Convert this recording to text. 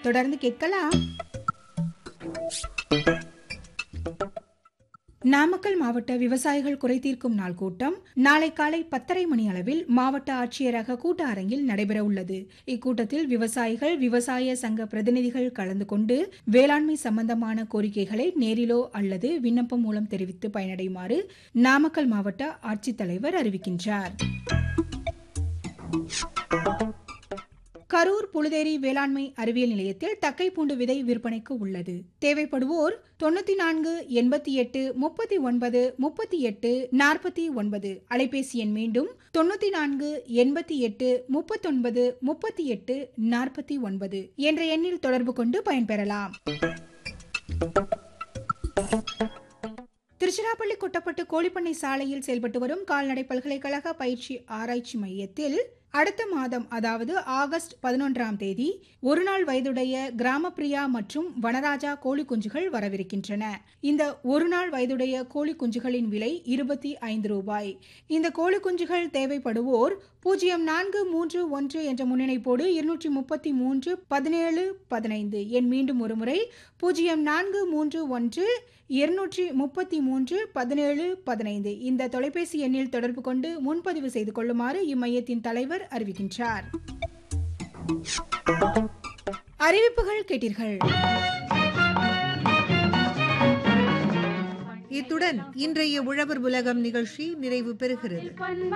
தொடர்ந்து கேட்கலாம் நாமக்கல் மாவட்ட விவசாயிகள் குறை தீர்க்கும் நாள் கூட்டம் நாளை காலை பத்தரை மணி அளவில் மாவட்ட ஆட்சியரக கூட்ட அரங்கில் நடைபெற உள்ளது இக்கூட்டத்தில் விவசாயிகள் விவசாய சங்க பிரதிநிதிகள் கலந்து கொண்டு வேளாண்மை சம்பந்தமான கோரிக்கைகளை நேரிலோ அல்லது விண்ணப்பம் மூலம் தெரிவித்து பயனடையுமாறு நாமக்கல் மாவட்ட ஆட்சித்தலைவர் அறிவிக்கின்றார் கரூர் புழுதேரி வேளாண்மை அறிவியல் நிலையத்தில் தக்கைப்பூண்டு விதை விற்பனைக்கு உள்ளது தேவைப்படுவோர் தொண்ணூத்தி நான்கு எண்பத்தி எட்டு முப்பத்தி ஒன்பது முப்பத்தி எட்டு நாற்பத்தி ஒன்பது அலைபேசி எண் மீண்டும் தொண்ணூத்தி நான்கு எண்பத்தி எட்டு முப்பத்தொன்பது முப்பத்தி எட்டு நாற்பத்தி ஒன்பது என்ற எண்ணில் தொடர்பு கொண்டு பயன்பெறலாம் திருச்சிராப்பள்ளி கொட்டப்பட்டு கோழிப்பண்ணை சாலையில் செயல்பட்டு வரும் கால்நடை பல்கலைக்கழக பயிற்சி ஆராய்ச்சி மையத்தில் அடுத்த மாதம் அதாவது ஆகஸ்ட் பதினொன்றாம் தேதி ஒரு நாள் வயதுடைய கிராமப்பிரியா மற்றும் வனராஜா கோழி குஞ்சுகள் வரவிருக்கின்றன இந்த ஒரு நாள் வயதுடைய கோழி குஞ்சுகளின் விலை இருபத்தி ஐந்து ரூபாய் இந்த கோழி குஞ்சுகள் தேவைப்படுவோர் பூஜ்ஜியம் நான்கு மூன்று ஒன்று என்ற முன்னிணைப்போடு இருநூற்றி முப்பத்தி மூன்று பதினேழு பதினைந்து எண் மீண்டும் ஒருமுறை பூஜ்ஜியம் நான்கு மூன்று ஒன்று இருநூற்றி முப்பத்தி மூன்று பதினேழு பதினைந்து இந்த தொலைபேசி எண்ணில் தொடர்பு கொண்டு முன்பதிவு செய்து கொள்ளுமாறு இம்மையத்தின் தலைவர் அறிவிக்கின்றார் அறிவிப்புகள் கேட்டீர்கள் இத்துடன் இன்றைய உழவர் உலகம் நிகழ்ச்சி நிறைவு பெறுகிறது